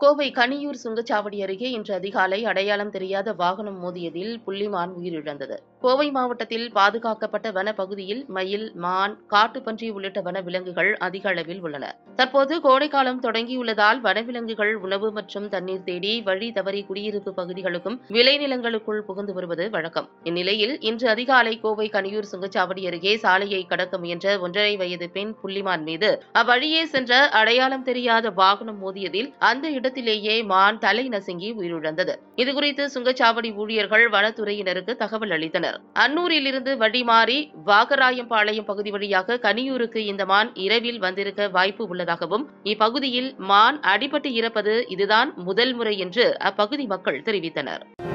கோவை கனியூர் சுங்கச்சாவடி அருகே இன்று அதிகாலை அடையாளம் தெரியாத வாகனம் மோதியதில் புள்ளிமான் உயிரிழந்தது கோவை மாவட்டத்தில் பாதுகாக்கப்பட்ட வன பகுதியில் மயில் மான் காட்டுப்பன்றி உள்ளிட்ட வன விலங்குகள் அதிக அளவில் உள்ளன தற்போது கோடைக்காலம் தொடங்கியுள்ளதால் வனவிலங்குகள் உணவு மற்றும் தண்ணீர் தேடி வழி தவறி குடியிருப்பு பகுதிகளுக்கும் விளைநிலங்களுக்குள் புகுந்து வருவது வழக்கம் இந்நிலையில் இன்று அதிகாலை கோவை கனியூர் சுங்கச்சாவடி அருகே சாலையை கடக்க முயன்ற ஒன்றரை வயது பெண் புள்ளிமான் மீது அவ்வழியே சென்ற அடையாளம் தெரியாத வாகனம் மோதியதில் அந்த இடத்திலேயே மான் தலை நசுங்கி உயிரிழந்தது இதுகுறித்து சுங்கச்சாவடி ஊழியர்கள் வனத்துறையினருக்கு தகவல் அளித்தனர் அன்னூரிலிருந்து வழி மாறி வாகராயம்பாளையம் பகுதி வழியாக கனியூருக்கு இந்த மான் இரவில் வந்திருக்க வாய்ப்பு உள்ளதாகவும் இப்பகுதியில் மான் அடிபட்டு இறப்பது இதுதான் முதல் முறை என்று அப்பகுதி மக்கள் தெரிவித்தனர்